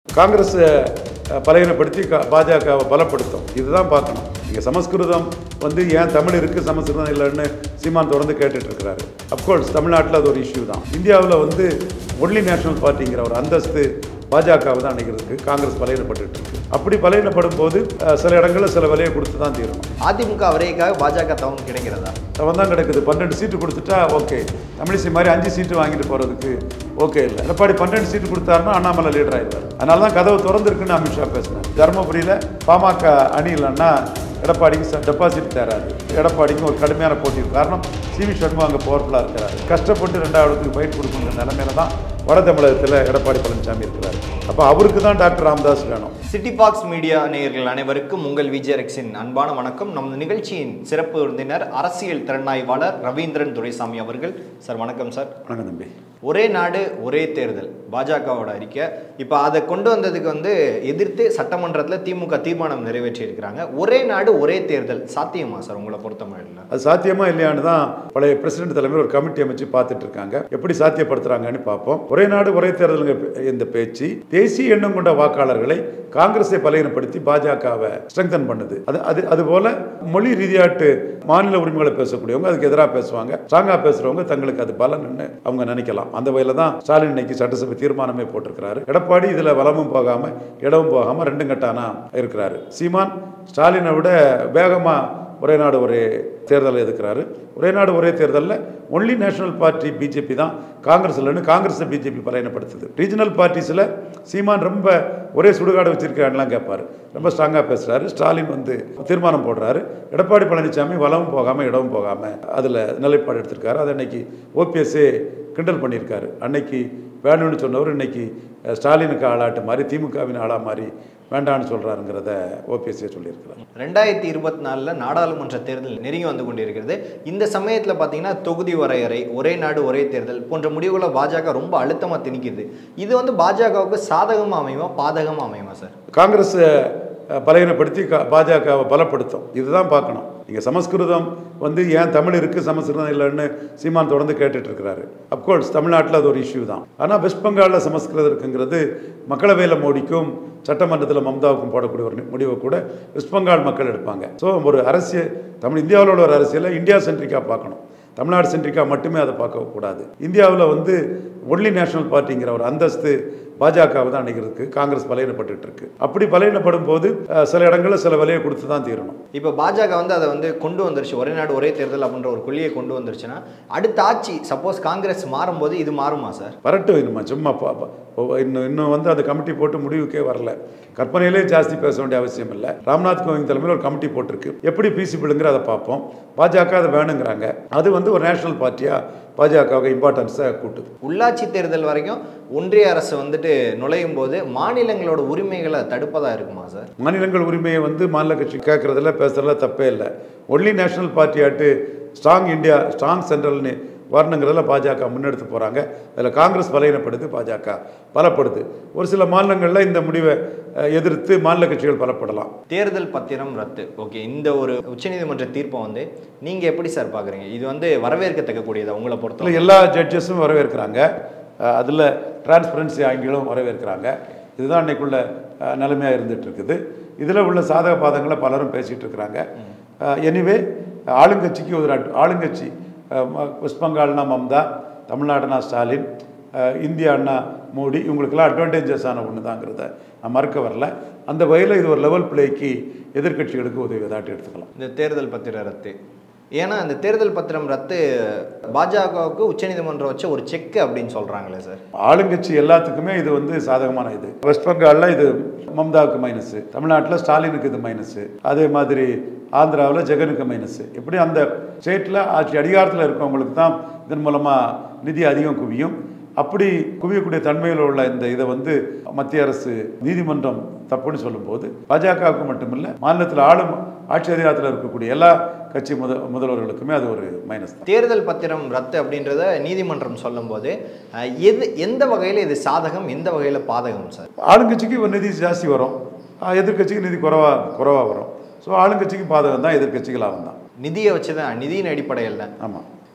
காங்கிரஸ் அஹ், பலகீனப்படுத்தி க- பாஜகவை பலப்படுத்தும் இதுதான் பார்க்கணும் இங்கே சமஸ்கிருதம் வந்து ஏன் தமிழ் இருக்குது சமஸ்கிருதம் இல்லைன்னு சீமான் தொடர்ந்து கேட்டுட்டு இருக்கிறாரு அப்கோர்ஸ் தமிழ்நாட்டில் அது ஒரு இஷ்யூ தான் இந்தியாவில் வந்து ஒன்லி நேஷனல் பார்ட்டிங்கிற ஒரு அந்தஸ்து பாஜகவை தான் அன்னைக்கு காங்கிரஸ் பலகீனப்பட்டு இருக்கு அப்படி பலகீனப்படும் போது அஹ், சில இடங்களில் சில விலையை கொடுத்து தான் தீரணும் அதிமுக வரைக்காக பாஜக தவம் கிடைக்கிறதா அவன் தான் கிடக்குது பன்னெண்டு சீட்டு கொடுத்துட்டா ஓகே தமிழிசை மாதிரி அஞ்சு சீட்டு வாங்கிட்டு போகிறதுக்கு ஓகே இல்லை எடப்பாடி பன்னெண்டு சீட்டு கொடுத்தாருன்னா அண்ணாமலை லீடர் ஆயிடுவார் அதனால தான் கதவு திறந்துருக்குன்னு அமித்ஷா பேசினார் தருமபுரியில் பாமக அணி இல்லைன்னா எடப்பாடிக்கு டெபாசிட் தராது எடப்பாடிக்கு ஒரு கடுமையான போட்டி இருக்கு காரணம் சி வி சண்முகம் அங்கே பவர்ஃபுல்லாக இருக்கிறாரு கஷ்டப்பட்டு ரெண்டாவது ஃபைட் கொடுக்குற நிலைமையில தான் வட தமிழகத்தில் எடப்பாடி பழனிசாமி இருக்கிறார் அப்போ அவருக்கு தான் டாக்டர் ராமதாஸ் வேணும் சிட்டி பாக்ஸ் மீடியா நேயர்கள் அனைவருக்கும் உங்கள் விஜயரக்ஸின் அன்பான வணக்கம் நமது நிகழ்ச்சியின் சிறப்பு விருந்தினர் அரசியல் திறனாய்வாளர் ரவீந்திரன் துரைசாமி அவர்கள் சார் வணக்கம் சார் வணக்கம் தம்பி ஒரே நாடு ஒரே தேர்தல் பாஜகவோட அறிக்கை இப்போ அதை கொண்டு வந்ததுக்கு வந்து எதிர்த்து சட்டமன்றத்தில் திமுக தீர்மானம் நிறைவேற்றி இருக்கிறாங்க ஒரே நாடு ஒரே தேர்தல் சாத்தியமா சார் உங்களை பொறுத்தமட்டில் அது சாத்தியமா இல்லையான்னு தான் பழைய பிரசிடென்ட் தலைமையில் ஒரு கமிட்டி அமைச்சு பார்த்துட்டு இருக்காங்க எப்படி சாத்தியப்படுத்துறாங்கன்னு பார்ப்போம் ஒரே நாடு ஒரே தேர்தலுங்க இந்த பேச்சு தேசிய எண்ணம் கொண்ட வாக்காளர்களை காங்கிரஸை பலகீனப்படுத்தி பாஜகவை ஸ்ட்ரெங்தன் பண்ணுது அது அது அதுபோல மொழி ரீதியாட்டு மாநில உரிமைகளை பேசக்கூடியவங்க அதுக்கு எதிராக பேசுவாங்க ஸ்ட்ராங்கா பேசுறவங்க தங்களுக்கு அது பலன்னு அவங்க நினைக்கலாம் அந்த வகையில தான் ஸ்டாலின் இன்னைக்கு சட்டசபை தீர்மானமே போட்டிருக்கிறாரு எடப்பாடி இதுல வலமும் போகாம இடமும் போகாம ரெண்டும் கட்டானா இருக்கிறாரு சீமான் ஸ்டாலினை விட வேகமா ஒரே நாடு ஒரே தேர்தலை எதுக்குறாரு ஒரே நாடு ஒரே தேர்தலில் ஒன்லி நேஷனல் பார்ட்டி பிஜேபி தான் காங்கிரஸ் இல்லைன்னு காங்கிரஸை பிஜேபி பலையனப்படுத்துது ரீஜனல் பார்ட்டிஸில் சீமான் ரொம்ப ஒரே சுடுகாடு வச்சிருக்காங்கலாம் கேட்பாரு ரொம்ப ஸ்ட்ராங்காக பேசுகிறாரு ஸ்டாலின் வந்து தீர்மானம் போடுறாரு எடப்பாடி பழனிசாமி வலமும் போகாமல் இடமும் போகாமல் அதில் நிலைப்பாடு எடுத்திருக்காரு அதை அன்னைக்கு ஓபிஎஸ்ஸே கிண்டல் பண்ணியிருக்காரு அன்னைக்கு வேணும்னு சொன்னவர் இன்னைக்கு அஹ், ஸ்டாலினுக்கு ஆளாட்டு மாதிரி திமுகவின் ஆளா மாதிரி வேண்டான்னு சொல்கிறாருங்கிறத ஓபிஎஸ்ஸே சொல்லியிருக்கிறார் ரெண்டாயிரத்தி இருபத்தி நாலில் நாடாளுமன்ற தேர்தல் நெருங்கி வந்து கொண்டிருக்கிறது இந்த சமயத்தில் பார்த்தீங்கன்னா தொகுதி வரையறை ஒரே நாடு ஒரே தேர்தல் போன்ற முடிவுகளை பாஜக ரொம்ப அழுத்தமாக திணிக்குது இது வந்து பாஜகவுக்கு சாதகமாக அமையுமா பாதகமாக அமையுமா சார் காங்கிரஸ் அஹ், பலகீனப்படுத்தி க- பாஜகவை பலப்படுத்தும் இதுதான் பார்க்கணும் இங்கே சமஸ்கிருதம் வந்து ஏன் தமிழ் இருக்குது சமஸ்கிருதம் இல்லைன்னு சீமான் தொடர்ந்து கேட்டுட்டு இருக்கிறாரு அப்கோர்ஸ் தமிழ்நாட்டில் அது ஒரு இஷ்யூ தான் ஆனால் வெஸ்ட் பெங்காலில் சமஸ்கிருதம் இருக்குங்கிறது மக்களவையில் மோடிக்கும் சட்டமன்றத்தில் மம்தாவுக்கும் போடக்கூடிய ஒரு முடிவை கூட வெஸ்ட் பெங்கால் மக்கள் எடுப்பாங்க ஸோ ஒரு அரசியல் தமிழ் இந்தியாவில் உள்ள ஒரு அரசியலை இந்தியா சென்ட்ரிக்காக பார்க்கணும் தமிழ்நாடு சென்ட்ரிக்காக மட்டுமே அதை பார்க்கக்கூடாது இந்தியாவில் வந்து ஒன்லி நேஷனல் பார்ட்டிங்கிற ஒரு அந்தஸ்து பாஜகவை தான் அன்னைக்கு காங்கிரஸ் பலையினப்பட்டு இருக்கு அப்படி பலையினப்படும் போது அஹ், சில இடங்களில் சில விலையை கொடுத்து தான் தீரணும் இப்போ பாஜக வந்து அதை வந்து கொண்டு வந்துருச்சு ஒரே நாடு ஒரே தேர்தல் அப்படின்ற ஒரு கொள்கையை கொண்டு வந்துருச்சுன்னா அடுத்த ஆட்சி சப்போஸ் காங்கிரஸ் மாறும்போது இது மாறுமா சார் வரட்டும் இன்னும் சும்மா பா- பா- இன்னும் இன்னும் வந்து அந்த கமிட்டி போட்டு முடிவுக்கே வரல கற்பனையிலே ஜாஸ்தி பேச வேண்டிய அவசியம் இல்லை ராம்நாத் கோவிந்த் தலைமையில் ஒரு கமிட்டி போட்டிருக்கு எப்படி பீசிபிளுங்கிற அதை பார்ப்போம் பாஜக அதை வேணுங்கிறாங்க அது வந்து ஒரு நேஷனல் பார்ட்டியாக பாஜகவுக்கு இம்பார்ட்டன்ஸை கூட்டுது உள்ளாட்சி தேர்தல் வரைக்கும் ஒன்றிய அரசு வந்துட்டு நுழையும் போது மாநிலங்களோட உரிமைகளை தடுப்பதா இருக்குமா சார் மாநிலங்கள் உரிமையை வந்து மாநில கட்சி கேட்குறதுல பேசுறதுல தப்பே இல்லை ஒன்லி நேஷனல் பார்ட்டியாட்டு ஸ்ட்ராங் இந்தியா ஸ்ட்ராங் சென்ட்ரல்னு வரணுங்கிறதுல பாஜக முன்னெடுத்து போகிறாங்க அதில் காங்கிரஸ் பலகீனப்படுது பாஜக பலப்படுது ஒரு சில மாநிலங்களில் இந்த முடிவை அஹ், எதிர்த்து மாநில கட்சிகள் பலப்படலாம் தேர்தல் பத்திரம் ரத்து ஓகே இந்த ஒரு உச்சநீதிமன்ற தீர்ப்பை வந்து நீங்க எப்படி சார் பாக்குறீங்க இது வந்து வரவேற்கத்தக்கக்கூடியதா உங்களை அதில் பொறுத்தவரை எல்லா ஜட்ஜஸும் வரவேற்கிறாங்க அதில் டிரான்ஸ்பரன்சி ஆங்கிலும் வரவேற்கிறாங்க இதுதான் அன்னைக்குள்ள நிலைமையாக இருந்துட்டு இருக்குது இதில் உள்ள சாதக பாதங்களை பலரும் பேசிகிட்டு இருக்கிறாங்க எனிவே ஆளுங்கட்சிக்கு ஒரு அட்- ஆளுங்கட்சி அஹ், ம- வெஸ்ட் பெங்கால்னா மம்தா தமிழ்நாடுனா ஸ்டாலின் அஹ், இந்தியான்னா மோடி இவங்களுக்கெல்லாம் அட்வான்டேஜஸ் ஆன ஒன்று தாங்கிறத நான் மறுக்க வரல அந்த வகையில் இது ஒரு லெவல் பிளேக்கு எதிர்க்கட்சிகளுக்கு உதவியதாட்டு எடுத்துக்கலாம் இந்த தேர்தல் பத்திர ரத்து ஏன்னா இந்த தேர்தல் பத்திரம் ரத்து பாஜகவுக்கு உச்சநீதிமன்றம் வச்ச ஒரு செக் அப்படின்னு சொல்றாங்களே சார் ஆளுங்கட்சி எல்லாத்துக்குமே இது வந்து சாதகமான இது வெஸ்ட் பெங்காலில் இது மம்தாவுக்கு மைனஸ் தமிழ்நாட்டில் ஸ்டாலினுக்கு இது மைனஸ் அதே மாதிரி ஆந்திராவில் ஜெகனுக்கு மைனஸ் இப்படி அந்த ஸ்டேட்டில் ஆட்சி அதிகாரத்தில் இருக்கவங்களுக்கு தான் இதன் மூலமாக நிதி அதிகம் குவியும் அப்படி குவியக்கூடிய தன்மையில் உள்ள இந்த இதை வந்து மத்திய அரசு நீதிமன்றம் தப்புன்னு சொல்லும்போது பாஜகவுக்கு மட்டுமில்லை மாநிலத்தில் ஆளும் ஆட்சி அதிகாரத்தில் இருக்கக்கூடிய எல்லா கட்சி முத முதல்வர்களுக்குமே அது ஒரு மைனஸ் தான் தேர்தல் பத்திரம் ரத்து அப்படின்றத நீதிமன்றம் சொல்லும்போது அஹ், எது எந்த வகையில் இது சாதகம் எந்த வகையில் பாதகம் சார் ஆளுங்கட்சிக்கு ஒரு நிதி ஜாஸ்தி வரும் ஆஹ் எதிர்க்கட்சிக்கு நிதி குறைவா குறைவா வரும் ஸோ ஆளுங்கட்சிக்கு பாதகம் தான் எதிர்க்கட்சிக்கு லாபம் தான் நிதியை வச்சு தான் நிதியின் அடிப்படையில் தான் ஆமாம்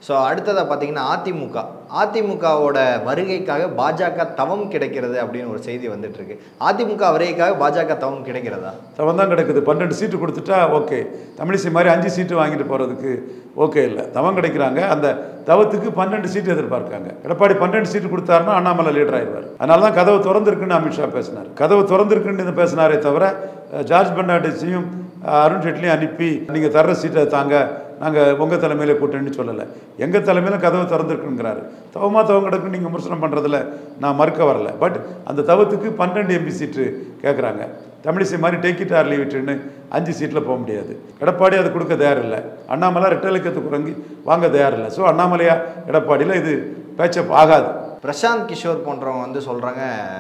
ஸோ அடுத்ததாக பார்த்தீங்கன்னா அதிமுக அதிமுகவோட வருகைக்காக பாஜக தவம் கிடைக்கிறது அப்படின்னு ஒரு செய்தி வந்துட்டு இருக்கு அதிமுக வருகைக்காக பாஜக தவம் கிடைக்கிறதா தவம் தான் கிடக்குது பன்னெண்டு சீட்டு கொடுத்துட்டா ஓகே தமிழிசை மாதிரி அஞ்சு சீட்டு வாங்கிட்டு போகிறதுக்கு ஓகே இல்லை தவம் கிடைக்கிறாங்க அந்த தவத்துக்கு பன்னெண்டு சீட்டு எதிர்பார்க்காங்க எடப்பாடி பன்னெண்டு சீட்டு கொடுத்தாருன்னா அண்ணாமலை லீடர் ஆயிடுவார் அதனால தான் கதவு திறந்திருக்குன்னு அமித்ஷா பேசினார் கதவு திறந்திருக்குன்னு பேசினாரே தவிர அஹ், ஜார்ஜ் பெர்னாண்டஸையும் அஹ், அருண் ஜேட்லியும் அனுப்பி நீங்கள் தர்ற சீட்டை தாங்க நாங்கள் உங்கள் தலைமையில் கூட்டணின்னு சொல்லலை எங்கள் தலைமையில் கதவு திறந்திருக்குங்கிறாரு தவமா தவம் கிடக்குன்னு நீங்கள் விமர்சனம் பண்ணுறதுல நான் மறுக்க வரல பட் அந்த தவத்துக்கு பன்னெண்டு எம்பி சீட்டு கேட்குறாங்க தமிழிசை மாதிரி டேக் இட் ஆர் லீவ் இட்டுன்னு அஞ்சு சீட்டில் போக முடியாது எடப்பாடி அது கொடுக்க தயாரில்லை அண்ணாமலை ரெட்டலைக்கத்து குறங்கி வாங்க தயாரில்லை ஸோ அண்ணாமலையா எடப்பாடியில் இது பேச்சப் ஆகாது பிரசாந்த் கிஷோர் போன்றவங்க வந்து சொல்கிறாங்க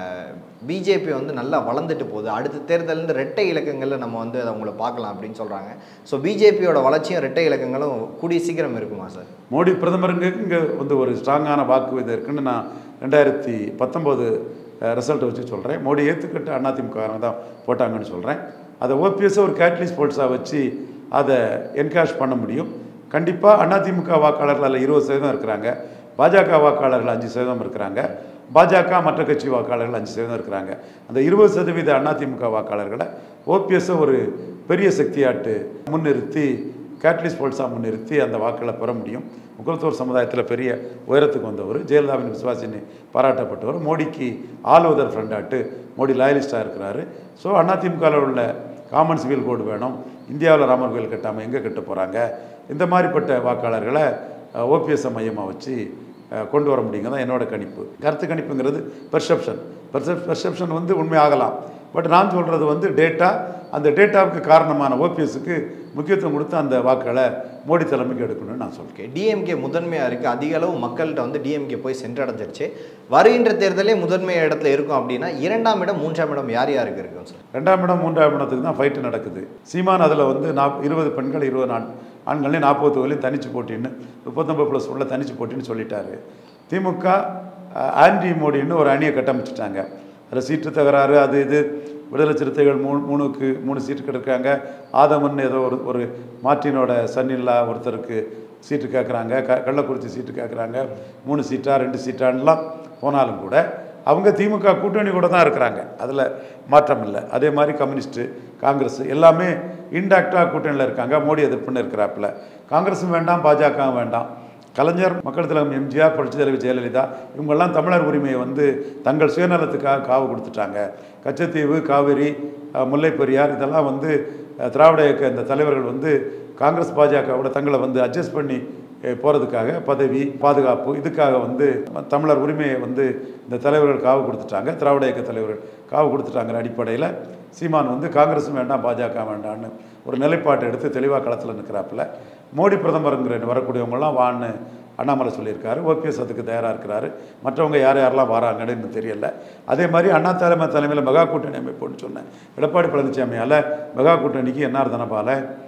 பிஜேபி வந்து நல்லா வளர்ந்துட்டு போகுது அடுத்த தேர்தலேருந்து ரெட்டை இலக்கங்களில் நம்ம வந்து அவங்கள பார்க்கலாம் அப்படின்னு சொல்கிறாங்க ஸோ பிஜேபியோட வளர்ச்சியும் ரெட்டை இலக்கங்களும் கூடிய சீக்கிரம் இருக்குமா சார் மோடி பிரதமருங்க இங்கே வந்து ஒரு ஸ்ட்ராங்கான வாக்கு இது இருக்குன்னு நான் ரெண்டாயிரத்தி பத்தொம்போது ரிசல்ட்டை வச்சு சொல்கிறேன் மோடி ஏற்றுக்கிட்டு அதிமுக தான் போட்டாங்கன்னு சொல்கிறேன் அதை ஓபிஎஸ் ஒரு கேட்லிஸ் போல்ஸாக வச்சு அதை என்கேஷ் பண்ண முடியும் கண்டிப்பாக அதிமுக வாக்காளர்கள் அதில் இருபது சதவீதம் இருக்கிறாங்க பாஜக வாக்காளர்கள் அஞ்சு சதவீதம் இருக்கிறாங்க பாஜக மற்ற கட்சி வாக்காளர்கள் அஞ்சு சதவீதம் இருக்கிறாங்க அந்த இருபது சதவீத அதிமுக வாக்காளர்களை ஓபிஎஸ்ஸை ஒரு பெரிய சக்தியாட்டு முன்னிறுத்தி கேட்லிஸ் போல்ஸாக முன்னிறுத்தி அந்த வாக்களை பெற முடியும் முகலத்தோர் சமுதாயத்தில் பெரிய உயரத்துக்கு வந்தவர் ஜெயலலிதாவின் விசுவாசின்னு பாராட்டப்பட்டவர் மோடிக்கு ஆளுவதர் ஃப்ரெண்டாட்டு மோடி லாயலிஸ்டாக இருக்கிறாரு ஸோ அதிமுகவில் உள்ள காமன் சிவில் கோடு வேணும் இந்தியாவில் ராமர் கோயில் கட்டாமல் எங்கே கட்ட போகிறாங்க இந்த மாதிரிப்பட்ட வாக்காளர்களை ஓபிஎஸ்ஸை மையமாக வச்சு அஹ், கொண்டு வர முடியுங்க தான் என்னோட கணிப்பு கருத்து கணிப்புங்கிறது பெர்செப்ஷன் பெர்செப் பெர்செப்ஷன் வந்து உண்மையாகலாம் பட் நான் சொல்கிறது வந்து டேட்டா அந்த டேட்டாவுக்கு காரணமான ஓபிஎஸ்க்கு முக்கியத்துவம் கொடுத்து அந்த வாக்குகளை மோடி தலைமைக்கு எடுக்கணும்னு நான் சொல்கிறேன் ஓகே டிஎம்கே முதன்மையாக இருக்குது அதிக அளவு மக்கள்கிட்ட வந்து டிஎம்கே போய் சென்றடைஞ்சிருச்சு வருகின்ற தேர்தலே முதன்மை இடத்துல இருக்கும் அப்படின்னா இரண்டாம் இடம் மூன்றாம் இடம் யார் யாருக்கு இருக்கும் சார் ரெண்டாம் இடம் மூன்றாம் இடத்துக்கு தான் ஃபைட்டு நடக்குது சீமான் அதில் வந்து நாப் இருபது பெண்கள் இருபது ஆண் ஆண்களையும் நாற்பது தொகுதியிலையும் தனிச்சு போட்டின்னு முப்பத்தொம்பது ப்ளஸ் உள்ள தனிச்சு போட்டின்னு சொல்லிட்டாரு திமுக அஹ், ஆன்டி மோடின்னு ஒரு அணியை கட்டமைச்சிட்டாங்க அதில் சீட்டு தகராறு அது இது விடுதலை சிறுத்தைகள் மூணு மூணுக்கு மூணு சீட்டு கிடைக்காங்க ஆதமன் ஏதோ ஒரு ஒரு மார்ட்டினோட சன்னில்லா ஒருத்தருக்கு சீட்டு கேட்குறாங்க க கள்ளக்குறிச்சி சீட்டு கேட்குறாங்க மூணு சீட்டா ரெண்டு சீட்டான்லாம் போனாலும் கூட அவங்க திமுக கூட்டணி கூட தான் இருக்கிறாங்க அதில் மாற்றம் இல்லை அதே மாதிரி கம்யூனிஸ்ட்டு காங்கிரஸ் எல்லாமே இன்டாக்டாக கூட்டணியில் இருக்காங்க மோடி எதிர்ப்புன்னு இருக்கிறாப்புல காங்கிரஸும் வேண்டாம் பாஜகவும் வேண்டாம் கலைஞர் மக்கள் தலைவர் எம்ஜிஆர் புரட்சித் தலைவர் ஜெயலலிதா இவங்கெல்லாம் தமிழர் உரிமையை வந்து தங்கள் சுயநலத்துக்காக காவு கொடுத்துட்டாங்க கச்சத்தீவு காவிரி அஹ், முல்லைப் பெரியார் இதெல்லாம் வந்து அஹ், திராவிட இயக்க இந்த தலைவர்கள் வந்து காங்கிரஸ் பாஜகவோட தங்களை வந்து அட்ஜஸ்ட் பண்ணி அஹ், போகிறதுக்காக பதவி பாதுகாப்பு இதுக்காக வந்து தமிழர் உரிமையை வந்து இந்த தலைவர்கள் காவு கொடுத்துட்டாங்க திராவிட இயக்க தலைவர்கள் காவு கொடுத்துட்டாங்கிற அடிப்படையில் சீமான் வந்து காங்கிரஸும் வேண்டாம் பாஜக வேண்டாம்னு ஒரு நிலைப்பாட்டை எடுத்து தெளிவாக களத்தில் நிற்கிறாப்புல மோடி பிரதமருங்கிற வரக்கூடியவங்களாம் வான்னு அண்ணாமலை சொல்லியிருக்காரு ஓபிஎஸ் அதுக்கு தயாராக இருக்கிறாரு மற்றவங்க யார் யாரெல்லாம் வராங்கன்னு இன்னும் தெரியல அதே மாதிரி அண்ணா தலைமை தலைமையில் மெகா கூட்டணி அமைப்புன்னு சொன்னேன் எடப்பாடி பழனிசாமியால் மெகா கூட்டணிக்கு என்ஆர் தனபால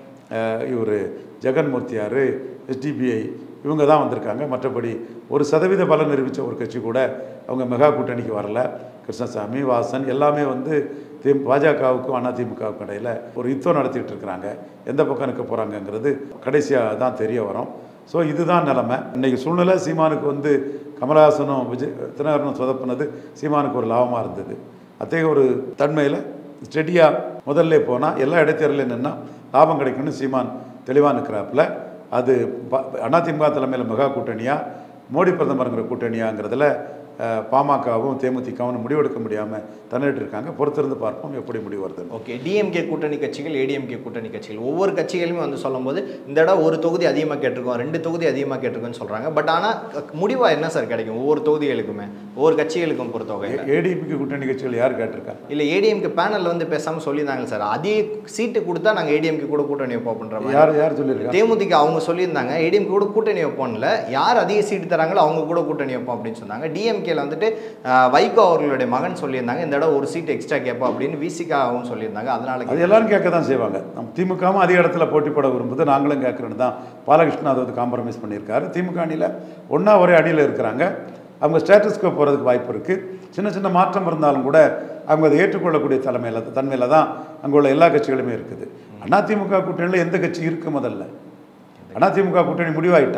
இவர் ஜெகன்மூர்த்தியார் எஸ்டிபிஐ இவங்க தான் வந்திருக்காங்க மற்றபடி ஒரு சதவீத பலம் நிரூபித்த ஒரு கட்சி கூட அவங்க மெகா கூட்டணிக்கு வரல கிருஷ்ணசாமி வாசன் எல்லாமே வந்து தி பாஜகவுக்கும் அதிமுகவுக்கும் இடையில் ஒரு யுத்தம் நடத்திட்டு இருக்கிறாங்க எந்த பக்கம் நிற்க போகிறாங்கங்கிறது கடைசியாக தான் தெரிய வரும் ஸோ இதுதான் நிலைமை இன்றைக்கி சூழ்நிலை சீமானுக்கு வந்து கமலஹாசனும் விஜய் தினகரனும் சொதப்புனது சீமானுக்கு ஒரு லாபமாக இருந்தது அத்தகைய ஒரு தன்மையில் ஸ்டெடியாக முதல்ல போனால் எல்லா இடைத்தேர்தலையும் நின்னா லாபம் கிடைக்கும்னு சீமான் தெளிவாக நிற்கிறாப்புல அது ப அதிமுக தலைமையில் மெகா கூட்டணியா மோடி பிரதமருங்கிற கூட்டணியாங்கிறதுல அஹ், பாமகவும் தேமுதிகவும் முடிவெடுக்க முடியாமல் தன்னிட்டு இருக்காங்க பொறுத்திருந்து பார்ப்போம் எப்படி முடிவு வருதுன்னு ஓகே டிஎம்கே கூட்டணி கட்சிகள் ஏடிஎம்கே கூட்டணி கட்சிகள் ஒவ்வொரு கட்சிகளுமே வந்து சொல்லும்போது இந்த இடம் ஒரு தொகுதி அதிகமாக கேட்டிருக்கோம் ரெண்டு தொகுதி அதிகமாக கேட்டிருக்கோன்னு சொல்கிறாங்க பட் ஆனால் முடிவாக என்ன சார் கிடைக்கும் ஒவ்வொரு தொகுதிகளுக்குமே ஒவ்வொரு கட்சிகளுக்கும் பொறுத்தவகையில் ஏடிபிக்கு கூட்டணி கட்சிகள் யார் கேட்டிருக்கா இல்லை ஏடிஎம்கே பேனலில் வந்து பேசாமல் சொல்லியிருந்தாங்க சார் அதிக சீட்டு கொடுத்தா நாங்கள் ஏடிஎம்கே கூட கூட்டணி வைப்போம் அப்படின்ற மாதிரி யார் யார் சொல்லியிருக்கா தேமுதிக அவங்க சொல்லியிருந்தாங்க ஏடிஎம்கே கூட கூட்டணி வைப்போம்ல யார் அதிக சீட்டு தராங்களோ அவங்க கூட கூட்டணி வைப்போம் அப்படின்னு சொன்னாங்க டிஎம்கேல வந்துட்டு ஆஹ், வைகோ அவர்களுடைய மகன் சொல்லியிருந்தாங்க இந்த இடம் ஒரு சீட் எக்ஸ்ட்ரா கேட்போம் அப்படின்னு விசிகாவும் சொல்லியிருந்தாங்க அதனால அது எல்லாரும் கேட்க தான் செய்வாங்க நம்ம திமுகவும் அதிக இடத்துல போட்டி போட விரும்புது நாங்களும் கேட்குறேன்னு தான் பாலகிருஷ்ணன் அதை வந்து காம்ப்ரமைஸ் பண்ணியிருக்காரு திமுக அணியில் ஒன்றா ஒரே அணியில் இருக்கிறாங்க அவங்க ஸ்டேட்டஸ்க்கு போகிறதுக்கு வாய்ப்பு இருக்குது சின்ன சின்ன மாற்றம் இருந்தாலும் கூட அவங்க அதை ஏற்றுக்கொள்ளக்கூடிய தலைமையில் தன்மையில் தான் அங்கே உள்ள எல்லா கட்சிகளுமே இருக்குது அதிமுக கூட்டணியில் எந்த கட்சி இருக்குது முதல்ல அதிமுக கூட்டணி முடிவாயிட்டா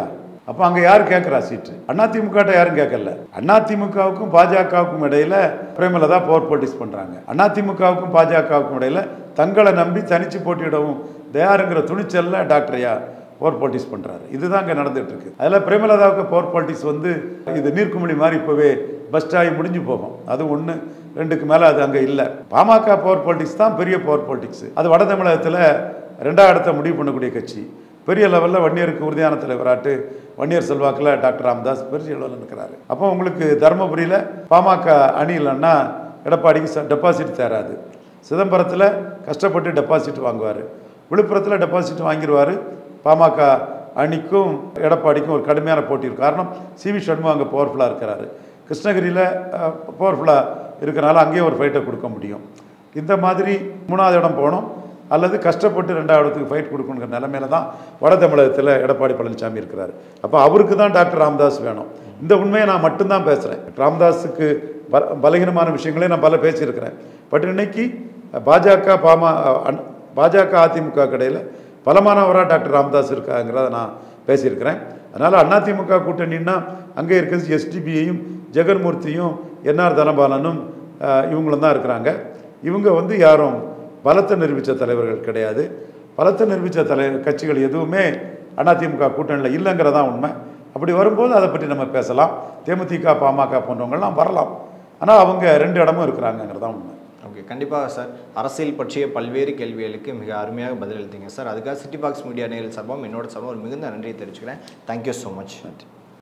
அப்போ அங்கே யார் கேட்குறா சீட்டு அதிமுகட்ட யாரும் கேட்கல அதிமுகவுக்கும் பாஜகவுக்கும் இடையில பிரேமலதா பவர் போட்டிஸ் பண்ணுறாங்க அதிமுகவுக்கும் பாஜகவுக்கும் இடையில தங்களை நம்பி தனிச்சு போட்டியிடவும் தயாருங்கிற துணிச்சல்ல டாக்டரையா பவர் பாலிட்டிக்ஸ் பண்ணுறாரு இதுதான் இங்கே நடந்துட்டு இருக்கு அதில் பிரேமலதாவுக்கு பவர் பாலிட்டிக்ஸ் வந்து இது நீர்க்குமிழி மாதிரி இப்போவே பஸ்ட் ஆகி முடிஞ்சு போகும் அது ஒன்று ரெண்டுக்கு மேலே அது அங்கே இல்லை பாமக பவர் பாலிட்டிக்ஸ் தான் பெரிய பவர் பாலிட்டிக்ஸ் அது வட தமிழகத்தில் ரெண்டாவது இடத்த முடிவு பண்ணக்கூடிய கட்சி பெரிய லெவலில் வன்னியருக்கு உறுதியான தலைவராட்டு வன்னியர் செல்வாக்கில் டாக்டர் ராமதாஸ் பெரிய லெவலில் இருக்கிறாரு அப்போ உங்களுக்கு தருமபுரியில் பாமக அணி இல்லைன்னா எடப்பாடிக்கு டெபாசிட் தேராது சிதம்பரத்தில் கஷ்டப்பட்டு டெபாசிட் வாங்குவார் விழுப்புரத்தில் டெபாசிட் வாங்கிடுவார் பாமக அணிக்கும் எடப்பாடிக்கும் ஒரு கடுமையான போட்டி இருக்கும் காரணம் சி வி சண்முகம் அங்கே பவர்ஃபுல்லாக இருக்கிறாரு கிருஷ்ணகிரியில் பவர்ஃபுல்லாக இருக்கிறனால அங்கேயே ஒரு ஃபைட்டை கொடுக்க முடியும் இந்த மாதிரி மூணாவது இடம் போகணும் அல்லது கஷ்டப்பட்டு ரெண்டாவது இடத்துக்கு ஃபைட் கொடுக்கணுங்கிற நிலைமையில தான் வட தமிழகத்தில் எடப்பாடி பழனிசாமி இருக்கிறார் அப்போ அவருக்கு தான் டாக்டர் ராமதாஸ் வேணும் இந்த உண்மையை நான் மட்டும்தான் பேசுகிறேன் ராமதாஸுக்கு ப பலகீனமான விஷயங்களே நான் பல பேசியிருக்கிறேன் பட் இன்னைக்கு பாஜக பாமா அன்- பாஜக அதிமுக கடையில் பலமானவராக டாக்டர் ராமதாஸ் இருக்காங்கிறத நான் பேசியிருக்கிறேன் அதனால் அதிமுக கூட்டணின்னா அங்கே இருக்கிறது எஸ்டிபியையும் ஜெகன்மூர்த்தியும் என்ஆர் தனபாலனும் அஹ், இவங்களும் தான் இருக்கிறாங்க இவங்க வந்து யாரும் பலத்தை நிரூபித்த தலைவர்கள் கிடையாது பலத்தை நிரூபித்த தலை கட்சிகள் எதுவுமே அதிமுக கூட்டணியில் இல்லைங்கிறதான் உண்மை அப்படி வரும்போது அதை பற்றி நம்ம பேசலாம் தேமுதிக பாமக போன்றவங்கள்லாம் வரலாம் ஆனால் அவங்க ரெண்டு இடமும் இருக்கிறாங்கங்கிறதான் உண்மை ஓகே கண்டிப்பாக சார் அரசியல் பற்றிய பல்வேறு கேள்விகளுக்கு மிக அருமையாக பதிலளித்தீங்க சார் அதுக்காக சிட்டி பாக்ஸ் மீடியா நேரில் சார்பாகவும் என்னோட சார்பாக ஒரு மிகுந்த நன்றியை தெரிவிச்சுக்கிறேன் தேங்க்யூ ஸோ மச் நன்றி